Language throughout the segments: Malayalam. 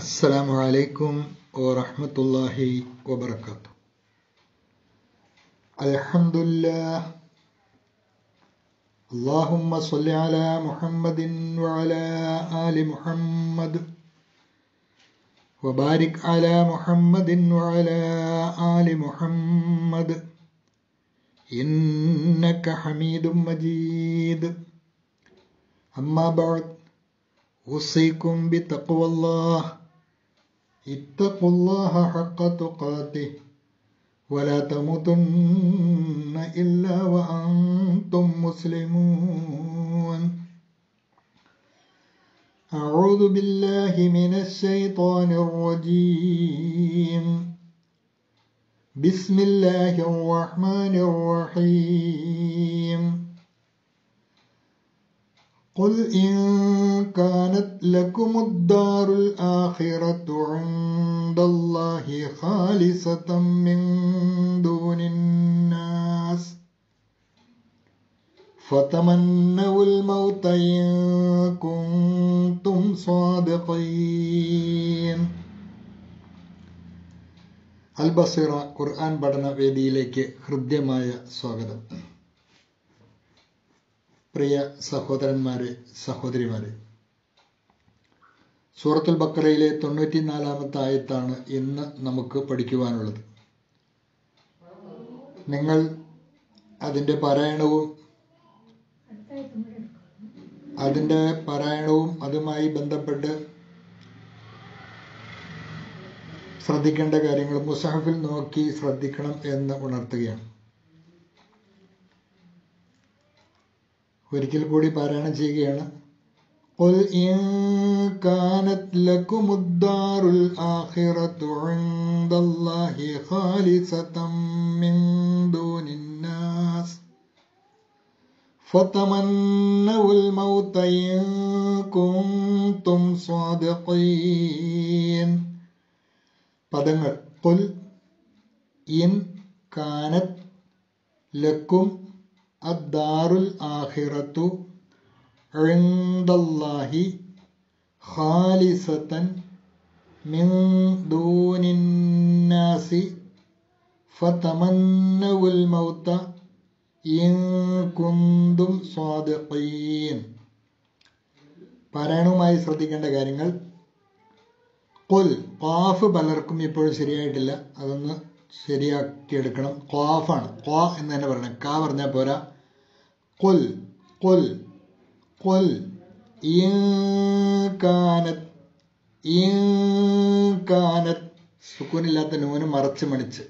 السلام عليكم ورحمة الله وبركاته الحمد لله اللهم صل على محمد وعلى آل محمد وبارك على محمد وعلى آل محمد إنك حميد مجيد أما بعد أوصيكم بتقوى الله اتقوا الله حق تقاته ولا تموتن إلا وأنتم مسلمون أعوذ بالله من الشيطان الرجيم بسم الله الرحمن الرحيم قل إن كانت لكم الدار الآخرة عند الله خالصة من دون الناس فتمنوا الموت إن كنتم صادقين അൽബസിറ ഖുർആൻ പഠന വേദിയിലേക്ക് ഹൃദ്യമായ സ്വാഗതം പ്രിയ സഹോദരന്മാരെ സഹോദരിമാരെ സൂറത്തുൽ ബക്കറയിലെ തൊണ്ണൂറ്റിനാലാമത്തെ ആയത്താണ് ഇന്ന് നമുക്ക് പഠിക്കുവാനുള്ളത് നിങ്ങൾ അതിൻ്റെ പാരായണവും അതിൻ്റെ പാരായണവും അതുമായി ബന്ധപ്പെട്ട് ശ്രദ്ധിക്കേണ്ട കാര്യങ്ങൾ മുസാഫിൽ നോക്കി ശ്രദ്ധിക്കണം എന്ന് ഉണർത്തുകയാണ് ഒരിക്കൽ കൂടി പാരായണം ചെയ്യുകയാണ് قل إن كانت لكم الدار الآخرة عند الله خالصة من دون الناس فتمنوا الموت إن كنتم صادقين പദങ്ങൾ قل إن كانت لكم الدار الآخرة عند الله خالصة من دون الناس فتمنوا الموت إن كنتم صادقين പാരായണവുമായി ശ്രദ്ധിക്കേണ്ട കാര്യങ്ങൾ കൊൽ കാഫ് പലർക്കും ഇപ്പോഴും ശരിയായിട്ടില്ല അതൊന്ന് ശരിയാക്കിയെടുക്കണം ഖാഫാണ് ഖാ എന്ന് തന്നെ പറയണം കാ പറഞ്ഞാൽ പോരാ കൊൽ കൊൽ കൊൽ കാനത്ത് കാനത്ത് സുക്കൂനില്ലാത്ത നൂന് മറച്ച് മണിച്ച്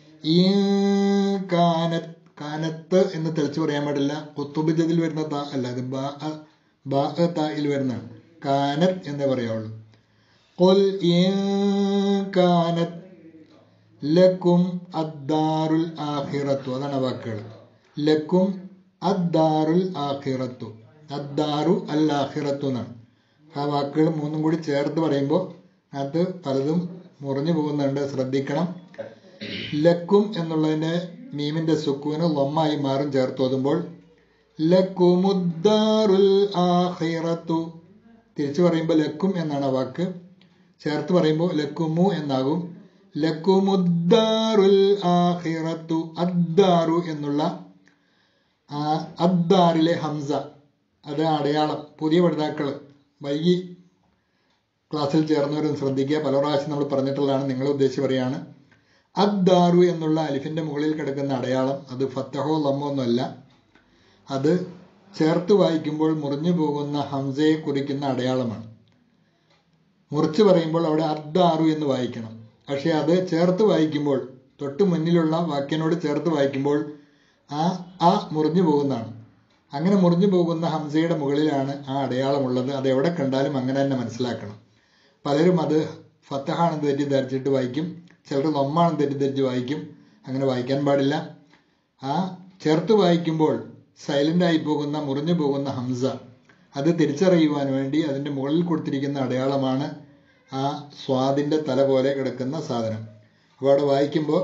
കാനത്ത് കാനത്ത് എന്ന് തെളിച്ചു പറയാൻ പാടില്ല കുത്തുബിജതിൽ വരുന്ന താ അല്ല അത് ബാ തായിൽ വരുന്നതാണ് കാനത്ത് എന്നേ പറയാവുള്ളൂ കൊൽ കാനത്ത് ലക്കും അദ്ദാറുൽ ആഖിറത്തു അതാണ് വാക്കുകൾ ലക്കും അദ്ദാറുൽ ആഖിറത്തു അദ്ദാറു അൽ ആഖിറത്തു എന്നാണ് ആ വാക്കുകൾ മൂന്നും കൂടി ചേർത്ത് പറയുമ്പോൾ അത് പലതും മുറിഞ്ഞു പോകുന്നുണ്ട് ശ്രദ്ധിക്കണം ലക്കും എന്നുള്ളതിന്റെ മീമിന്റെ സുക്കൂന് ലൊമ്മായി മാറും ചേർത്ത് ഓതുമ്പോൾ ലക്കുമുദ്ദാറുൽ ആഖിറത്തു തിരിച്ചു പറയുമ്പോൾ ലക്കും എന്നാണ് ആ വാക്ക് ചേർത്ത് പറയുമ്പോൾ ലക്കുമു എന്നാകും ലക്കുമുദ്ദാറുൽ ആഖിറത്തു അദ്ദാറു എന്നുള്ള ആ അദ്ദാറിലെ ഹംസ അത് അടയാളം പുതിയ പഠിതാക്കൾ വൈകി ക്ലാസ്സിൽ ചേർന്നവരും ശ്രദ്ധിക്കുക പല പ്രാവശ്യം നമ്മൾ പറഞ്ഞിട്ടുള്ളതാണ് നിങ്ങൾ ഉദ്ദേശിച്ച് പറയാണ് അദ്ദാറു എന്നുള്ള അലിഫിന്റെ മുകളിൽ കിടക്കുന്ന അടയാളം അത് ഫത്തഹോ ലമ്മോ ഒന്നുമല്ല അത് ചേർത്ത് വായിക്കുമ്പോൾ മുറിഞ്ഞു പോകുന്ന ഹംസയെ കുറിക്കുന്ന അടയാളമാണ് മുറിച്ച് പറയുമ്പോൾ അവിടെ അദ്ദാറു എന്ന് വായിക്കണം പക്ഷെ അത് ചേർത്ത് വായിക്കുമ്പോൾ തൊട്ട് മുന്നിലുള്ള വാക്യനോട് ചേർത്ത് വായിക്കുമ്പോൾ ആ ആ മുറിഞ്ഞു പോകുന്നതാണ് അങ്ങനെ മുറിഞ്ഞു പോകുന്ന ഹംസയുടെ മുകളിലാണ് ആ അടയാളമുള്ളത് അത് എവിടെ കണ്ടാലും അങ്ങനെ തന്നെ മനസ്സിലാക്കണം പലരും അത് ഫത്തഹാണെന്ന് തെറ്റിദ്ധരിച്ചിട്ട് വായിക്കും ചിലർ ലൊമ്മാണെന്ന് തെറ്റിദ്ധരിച്ച് വായിക്കും അങ്ങനെ വായിക്കാൻ പാടില്ല ആ ചേർത്ത് വായിക്കുമ്പോൾ സൈലന്റ് ആയി പോകുന്ന മുറിഞ്ഞു പോകുന്ന ഹംസ അത് തിരിച്ചറിയുവാൻ വേണ്ടി അതിന്റെ മുകളിൽ കൊടുത്തിരിക്കുന്ന അടയാളമാണ് ആ സ്വാദിന്റെ തല പോലെ കിടക്കുന്ന സാധനം അപ്പോൾ അവിടെ വായിക്കുമ്പോൾ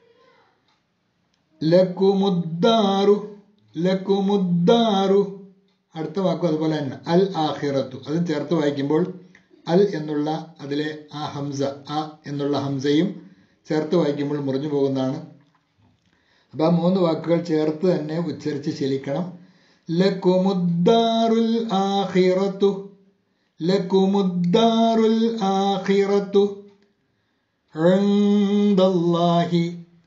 ലക്കുമുദ്ദാറു ലക്കുമുദ്ദാറു അടുത്ത വാക്കും അതുപോലെ തന്നെ അൽ ആഖിറത്തു അതും ചേർത്ത് വായിക്കുമ്പോൾ അൽ എന്നുള്ള അതിലെ ആ ഹംസ ആ എന്നുള്ള ഹംസയും ചേർത്ത് വായിക്കുമ്പോൾ മുറിഞ്ഞു പോകുന്നതാണ് അപ്പം ആ മൂന്ന് വാക്കുകൾ ചേർത്ത് തന്നെ ഉച്ചരിച്ച് ശീലിക്കണം ലക്കുമുദ്ദാറുൽ ആഖിറത്തു ലക്കുമുദ്ദാറുൽ ആഖിറത്തു ഇൻദല്ലാഹി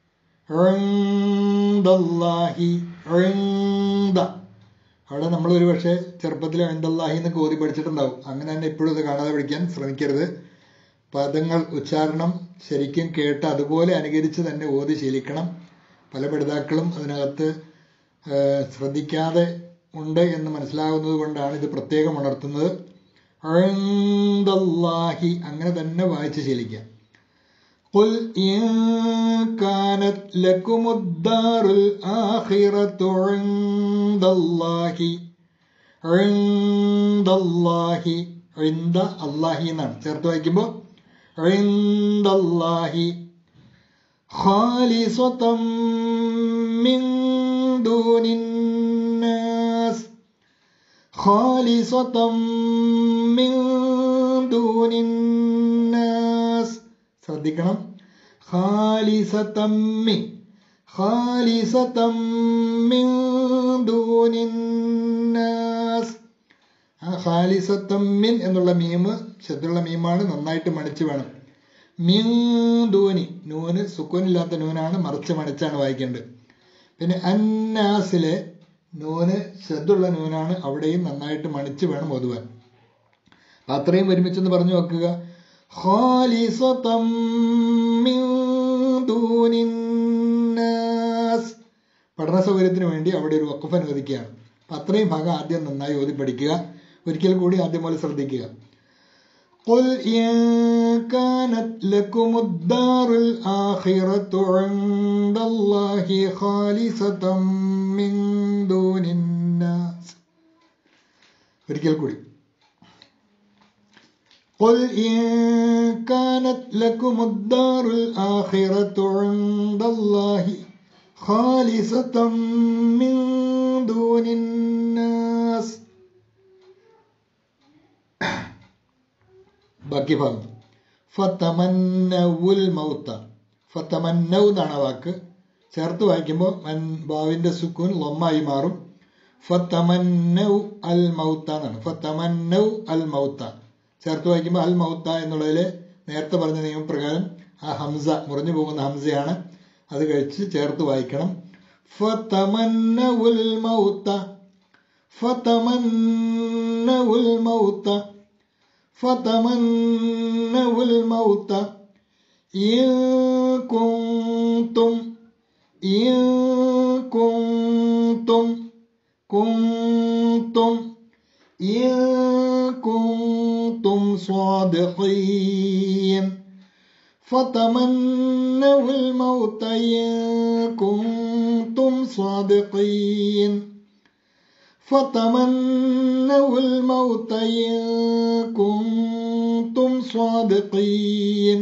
ഇൻദല്ലാഹി ഇൻദ അവിടെ നമ്മൾ ഒരു പക്ഷേ ചെറുപ്പത്തിൽ ഇൻദല്ലാഹി എന്നൊക്കെ ഓതി പഠിച്ചിട്ടുണ്ടാവും അങ്ങനെ തന്നെ ഇപ്പോഴും ഇത് കാണാതെ പഠിക്കാൻ ശ്രമിക്കരുത് പദങ്ങൾ ഉച്ചാരണം ശരിക്കും കേട്ട് അതുപോലെ അനുകരിച്ച് തന്നെ ഓതി ശീലിക്കണം പല പഠിതാക്കളും അതിനകത്ത് ശ്രദ്ധിക്കാതെ ഉണ്ട് എന്ന് മനസ്സിലാകുന്നത് കൊണ്ടാണ് ഇത് പ്രത്യേകം ഉണർത്തുന്നത് ഇൻദല്ലാഹി അങ്ങനെ തന്നെ വായിച്ച് ശീലിക്കാം قل إن كانت لكم الدار الآخرة عند الله عند الله عند الله എന്നാണ് ചേർത്ത് വായിക്കുമ്പോൾ عند الله خالصة من دون الناس خالصة من دون الناس ശ്രദ്ധിക്കണം ഖാലിസത്തമ്മി ഖാലിസത്തമ്മിൻ ദൂനിന്നാസ് ആ ഖാലിസത്തമ്മിൻ എന്നുള്ള മീമ് ശബ്ദമുള്ള മീമാണ് നന്നായിട്ട് മണിച്ച് വേണം മിൻ ദൂനി നൂന് സുക്കൂനില്ലാത്ത നൂനാണ് മറിച്ച് മണിച്ചാണ് വായിക്കേണ്ടത് പിന്നെ അന്നാസിലെ നൂന് ശബ്ദമുള്ള നൂനാണ് അവിടെയും നന്നായിട്ട് മണിച്ച് വേണം ഒതുവാൻ അത്രയും ഒരുമിച്ചൊന്ന് പറഞ്ഞു നോക്കുക خالصة من دون الناس പഠന സൗകര്യത്തിന് വേണ്ടി അവിടെ ഒരു വക്കുഫ് അനുവദിക്കുകയാണ് അപ്പം അത്രയും ഭാഗം ആദ്യം നന്നായി ഓതി പഠിക്കുക ഒരിക്കൽ കൂടി ആദ്യം പോലെ ശ്രദ്ധിക്കുക قل إن كانت لكم الدار الآخرة عند الله خالصة من دون الناس ഒരിക്കൽ കൂടി قل إن كانت لكم الدار الآخرة عند الله خالصة من دون الناس ബാക്കി ഭാഗം ഫത്തമന്നവുൽ മൗത്ത ഫത്തമന്നൗ എന്നാണ് വാക്ക് ചേർത്ത് വായിക്കുമ്പോൾ ബാവിന്റെ സുക്കൂൻ ലൊമ്മായി മാറും ഫത്തമന്നൗ അൽ മൗത്ത എന്നാണ് ഫത്തമന്നൗ അൽ മൗത്ത ചേർത്ത് വായിക്കുമ്പോൾ അൽ മൗത്ത എന്നുള്ളതിൽ നേരത്തെ പറഞ്ഞ നിയമപ്രകാരം ആ ഹംസ മുറിഞ്ഞു പോകുന്ന ഹംസയാണ് അത് കഴിച്ച് ചേർത്ത് വായിക്കണം ഫതമന്നവുൽ മൗത്ത ഫതമന്നവുൽ മൗത്ത ഫതമന്നവുൽ മൗത്ത ഇൻ കുന്തും ഇൻ കുന്തും കുന്തും ഇൻ كنتم صادقين فتمنوا الموت إن كنتم صادقين فتمنوا الموت إن كنتم صادقين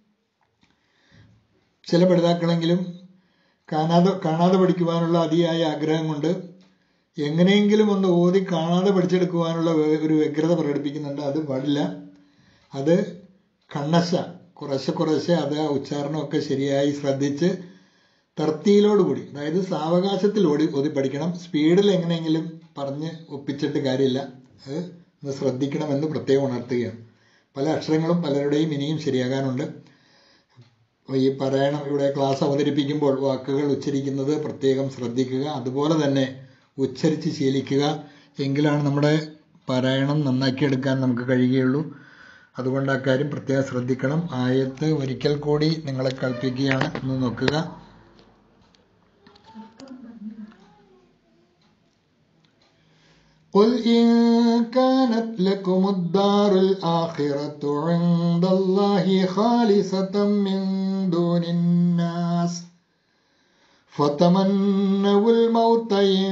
ചില പഠിതാക്കളെങ്കിലും കാണാതെ കാണാതെ പഠിക്കുവാനുള്ള അതിയായ ആഗ്രഹം കൊണ്ട് എങ്ങനെയെങ്കിലും ഒന്ന് ഓതി കാണാതെ പഠിച്ചെടുക്കുവാനുള്ള ഒരു വ്യഗ്രത പ്രകടിപ്പിക്കുന്നുണ്ട് അത് പാടില്ല അത് കണ്ണശ കുറേശ്ശെ കുറേശ്ശെ അത് ആ ഉച്ചാരണമൊക്കെ ശരിയായി ശ്രദ്ധിച്ച് തർത്തിയിലോടുകൂടി അതായത് സാവകാശത്തിൽ ഓടി ഓതി പഠിക്കണം സ്പീഡിൽ എങ്ങനെയെങ്കിലും പറഞ്ഞ് ഒപ്പിച്ചിട്ട് കാര്യമില്ല അത് ഒന്ന് ശ്രദ്ധിക്കണമെന്ന് പ്രത്യേകം ഉണർത്തുകയാണ് പല അക്ഷരങ്ങളും പലരുടെയും ഇനിയും ശരിയാകാനുണ്ട് ഈ പറയണം ഇവിടെ ക്ലാസ് അവതരിപ്പിക്കുമ്പോൾ വാക്കുകൾ ഉച്ചരിക്കുന്നത് പ്രത്യേകം ശ്രദ്ധിക്കുക അതുപോലെ തന്നെ ഉച്ചരിച്ച് ശീലിക്കുക എങ്കിലാണ് നമ്മുടെ പാരായണം നന്നാക്കിയെടുക്കാൻ നമുക്ക് കഴിയുകയുള്ളൂ അതുകൊണ്ട് ആ കാര്യം പ്രത്യേകം ശ്രദ്ധിക്കണം ആയത്ത് ഒരിക്കൽ കൂടി നിങ്ങളെ കൽപ്പിക്കുകയാണ് ഒന്ന് നോക്കുക قل إن كانت لكم الدار الآخرة عند الله خالصة من دون الناس فتمنوا الموت إن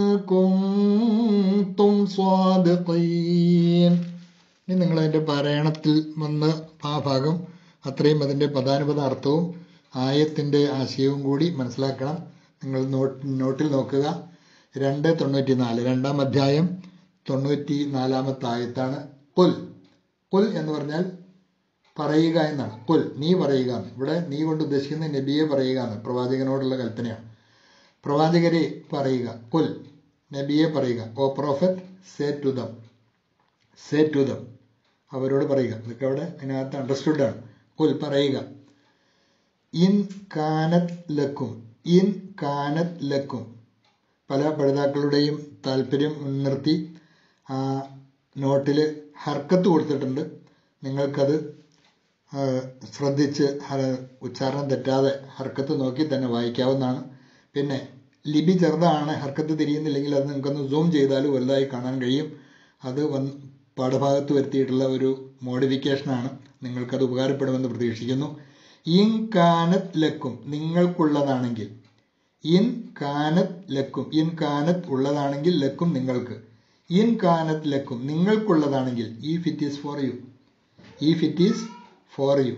كنتم صادقين ഇനി നിങ്ങൾ അതിൻ്റെ പാരായണത്തിൽ വന്ന് ആ ഭാഗം അത്രയും അതിൻ്റെ പദാനുപത അർത്ഥവും ആയത്തിൻ്റെ ആശയവും കൂടി മനസ്സിലാക്കണം നിങ്ങൾ നോട്ട് നോട്ടിൽ നോക്കുക രണ്ട് തൊണ്ണൂറ്റി നാല് രണ്ടാം അധ്യായം തൊണ്ണൂറ്റി നാലാമത്തെ ആയത്താണ് പുൽ കുൽ എന്ന് പറഞ്ഞാൽ പറയുക എന്നാണ് കുൽ നീ പറയുക എന്ന് ഇവിടെ നീ കൊണ്ട് ഉദ്ദേശിക്കുന്നത് നബിയെ പറയുക എന്ന് പ്രവാചകനോടുള്ള കൽപ്പനയാണ് പ്രവാചകരെ പറയുക കുൽ നബിയെ പറയുക O prophet say to them say to them അവരോട് പറയുക ഇതൊക്കെ അവിടെ അതിനകത്ത് അണ്ടർസ്റ്റുഡ് ആണ് കുൽ പറയുക ഇൻ കാനത് ലക്കും ഇൻ കാനത് ലക്കും പല പഠിതാക്കളുടെയും താല്പര്യം മുൻനിർത്തി ആ നോട്ടിൽ ഹർക്കത്ത് കൊടുത്തിട്ടുണ്ട് നിങ്ങൾക്കത് ആ, ശ്രദ്ധിച്ച് ഹ- ഉച്ചാരണം തെറ്റാതെ ഹർക്കത്ത് നോക്കി തന്നെ വായിക്കാവുന്നതാണ് പിന്നെ ലിപി ചെറുതാണ് ഹർക്കത്ത് തിരിയുന്നില്ലെങ്കിൽ അത് നിങ്ങൾക്കൊന്ന് സൂം ചെയ്താൽ വലുതായി കാണാൻ കഴിയും അത് വന്ന് പാഠഭാഗത്ത് വരുത്തിയിട്ടുള്ള ഒരു മോഡിഫിക്കേഷനാണ് നിങ്ങൾക്കത് ഉപകാരപ്പെടുമെന്ന് പ്രതീക്ഷിക്കുന്നു ഇൻ കാനത്ത് ലക്കും നിങ്ങൾക്കുള്ളതാണെങ്കിൽ ഇൻ കാനത്ത് ലക്കും ഇൻ കാനത്ത് ഉള്ളതാണെങ്കിൽ ലക്കും നിങ്ങൾക്ക് ഇൻ കാനത്ത് ലക്കും നിങ്ങൾക്കുള്ളതാണെങ്കിൽ if it is for you if it is for you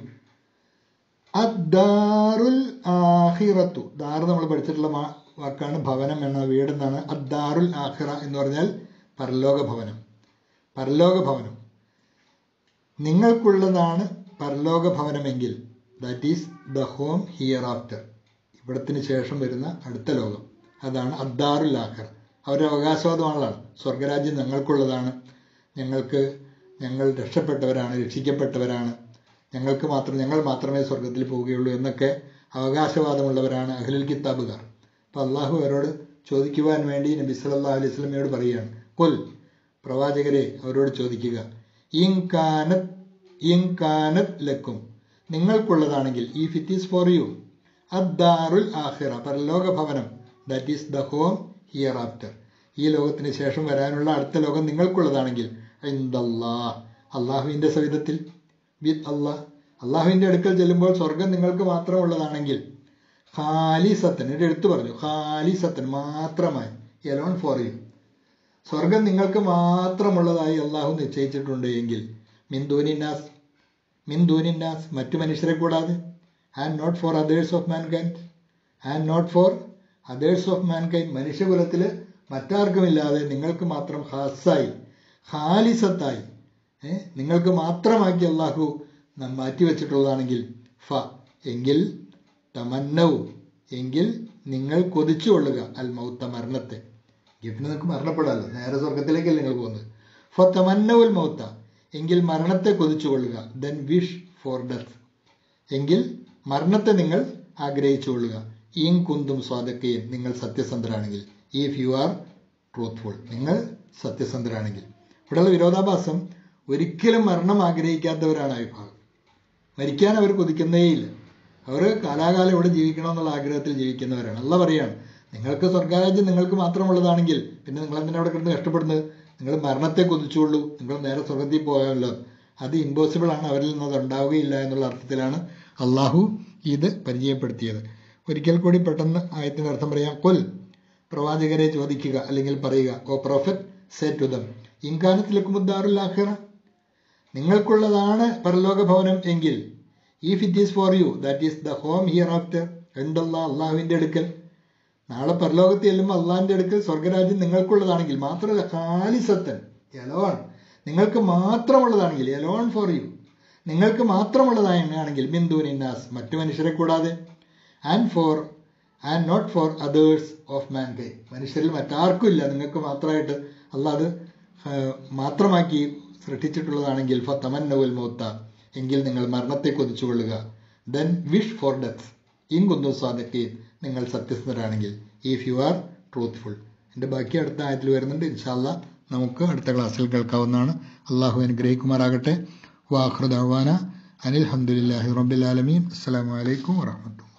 അദ്ദാറുൽ ആഹിറത്തു ദാറ് നമ്മൾ പഠിച്ചിട്ടുള്ള മാ- വാക്കാണ് ഭവനം എന്ന വീട് എന്നാണ് അദ്ദാറുൽ ആഹിറ എന്ന് പറഞ്ഞാൽ പരലോക ഭവനം പരലോക ഭവനം നിങ്ങൾക്കുള്ളതാണ് പരലോക ഭവനമെങ്കിൽ that is the home hereafter ഇവിടത്തിന് ശേഷം വരുന്ന അടുത്ത ലോകം അതാണ് അദ്ദാറുൽ ആഖിർ അവരുടെ അവകാശവാദമാണല്ലോ സ്വർഗരാജ്യം ഞങ്ങൾക്കുള്ളതാണ് ഞങ്ങൾക്ക് ഞങ്ങൾ രക്ഷപ്പെട്ടവരാണ് രക്ഷിക്കപ്പെട്ടവരാണ് ഞങ്ങൾക്ക് മാത്രം ഞങ്ങൾ മാത്രമേ സ്വർഗത്തിൽ പോവുകയുള്ളൂ എന്നൊക്കെ അവകാശവാദമുള്ളവരാണ് അഹ്ലുൽ കിതാബുകാർ അപ്പോൾ അള്ളാഹു അവരോട് ചോദിക്കുവാൻ വേണ്ടി നബി സല്ലല്ലാഹു അലൈഹി വസല്ലമയോട് പറയുകയാണ് കൊൽ പ്രവാചകരെ അവരോട് ചോദിക്കുക ഇൻകാനത് ഇൻകാനത് ലക്കും നിങ്ങൾക്കുള്ളതാണെങ്കിൽ if it is for you അദ്ദാറുൽ ആഖിറ പരലോക ഭവനം that is the home hereafter ഈ ലോകത്തിന് ശേഷം വരാനുള്ള അടുത്ത ലോകം നിങ്ങൾക്കുള്ളതാണെങ്കിൽ ഇന്ദല്ലാ അള്ളാഹുവിൻ്റെ സവിധത്തിൽ വിത്ത് അള്ളാഹ് അള്ളാഹുവിൻ്റെ അടുക്കൽ ചെല്ലുമ്പോൾ സ്വർഗം നിങ്ങൾക്ക് മാത്രമുള്ളതാണെങ്കിൽ ഖാലിസത്തൻ എൻ്റെ എടുത്തു പറഞ്ഞു ഖാലിസത്തൻ മാത്രമായി എലോൺ ഫോർ യു സ്വർഗം നിങ്ങൾക്ക് മാത്രമുള്ളതായി അള്ളാഹു നിശ്ചയിച്ചിട്ടുണ്ട് എങ്കിൽ മിന്ദൂനിന്നാസ് മിന്ദൂനിന്നാസ് മറ്റു മനുഷ്യരെ കൂടാതെ and not for others of mankind and not for others of mankind മനുഷ്യകുലത്തിൽ മറ്റാർക്കുമില്ലാതെ നിങ്ങൾക്ക് മാത്രം ഹാസായി ഹാലിസത്തായി ഏ, നിങ്ങൾക്ക് മാത്രമാക്കി അള്ളാഹു നം മാറ്റിവെച്ചിട്ടുള്ളതാണെങ്കിൽ ഫ എങ്കിൽ തമന്നവും എങ്കിൽ നിങ്ങൾ കൊതിച്ചുകൊള്ളുക അൽ മൗത്ത മരണത്തെ ഗിഫ്റ്റിന് നിങ്ങൾക്ക് മരണപ്പെടാമല്ലോ നേരെ സ്വർഗത്തിലേക്കല്ലേ നിങ്ങൾ പോകുന്നത് ഫ തമന്നവുൽ മൗത്ത എങ്കിൽ മരണത്തെ കൊതിച്ചുകൊള്ളുക ദെൻ വിഷ് ഫോർ ഡെത്ത് എങ്കിൽ മരണത്തെ നിങ്ങൾ ആഗ്രഹിച്ചുകൊള്ളുക ഈം കുന്തും സ്വാദക്കയും നിങ്ങൾ സത്യസന്ധരാണെങ്കിൽ ഇഫ് യു ആർ ട്രൂത്ത്ഫുൾ നിങ്ങൾ സത്യസന്ധരാണെങ്കിൽ ഇവിടെയുള്ള വിരോധാഭാസം ഒരിക്കലും മരണം ആഗ്രഹിക്കാത്തവരാണ് ആ വിഭാഗം മരിക്കാൻ അവർ കൊതിക്കുന്നേയില്ല അവർ കാലാകാലം ഇവിടെ ജീവിക്കണമെന്നുള്ള ആഗ്രഹത്തിൽ ജീവിക്കുന്നവരാണ് അല്ല പറയാണ് നിങ്ങൾക്ക് സ്വർഗരാജ്യം നിങ്ങൾക്ക് മാത്രമുള്ളതാണെങ്കിൽ പിന്നെ നിങ്ങൾ എന്തിനാ അവിടെ കിടന്ന് കഷ്ടപ്പെടുന്നത് നിങ്ങൾ മരണത്തെ കൊതിച്ചുള്ളൂ നിങ്ങൾ നേരെ സ്വർഗത്തിൽ പോകാമല്ലോ അത് ഇമ്പോസിബിൾ ആണ് അവരിൽ നിന്ന് അത് ഉണ്ടാവുകയില്ല എന്നുള്ള അർത്ഥത്തിലാണ് അള്ളാഹു ഇത് പരിചയപ്പെടുത്തിയത് ഒരിക്കൽ കൂടി പെട്ടെന്ന് ആയത്തിൻ്റെ അർത്ഥം പറയാം കൊൽ പ്രവാചകരെ ചോദിക്കുക അല്ലെങ്കിൽ പറയുക O prophet say to them ഇൻകാനത്തിലെക്കുമുദ്ദാറുൽ ആഖിറ നിങ്ങൾക്കുള്ളതാണ് പരലോക ഭവനം എങ്കിൽ if it is for you that is the home hereafter എന്തുള്ള അള്ളാഹുവിൻ്റെ അടുക്കൽ നാളെ പരലോകത്ത് ചെല്ലുമ്പോൾ അള്ളാഹിൻ്റെ അടുക്കൽ സ്വർഗരാജ്യം നിങ്ങൾക്കുള്ളതാണെങ്കിൽ മാത്രമല്ല ഖാലിസത്തൻ എലോൺ നിങ്ങൾക്ക് മാത്രമുള്ളതാണെങ്കിൽ എലോൺ ഫോർ യു നിങ്ങൾക്ക് മാത്രമുള്ളതാണെങ്കിൽ ബിന്ദുനിന്നാസ് മറ്റു മനുഷ്യരെ കൂടാതെ and for and not for others of mankind മനുഷ്യരിൽ മറ്റാർക്കും ഇല്ല നിങ്ങൾക്ക് മാത്രമായിട്ട് അള്ളാഹ് അത് ആ, മാത്രമാക്കി സൃഷ്ടിച്ചിട്ടുള്ളതാണെങ്കിൽ ഫ തമന്നവുൽ മൗത്ത എങ്കിൽ നിങ്ങൾ മരണത്തെ കൊതിച്ചുകൊള്ളുക ദെൻ വിഷ് ഫോർ ഡെത്ത് ഇൻ കുന്തു സ്വാദക്കീൻ നിങ്ങൾ സത്യസന്ധരാണെങ്കിൽ ഇഫ് യു ആർ ട്രൂത്ത്ഫുൾ എൻ്റെ ബാക്കി അടുത്ത ആയത്തിൽ വരുന്നുണ്ട് ഇൻഷാല്ല നമുക്ക് അടുത്ത ക്ലാസ്സിൽ കേൾക്കാവുന്നതാണ് അള്ളാഹു അനുഗ്രഹിക്കുമാറാകട്ടെ വാഹൃദാന അനിൽ ഹംദുലില്ലാഹി റബ്ബിൽ ആലമീൻ അസ്സലാമു അലൈക്കും വറഹ്മത്തുള്ളാഹി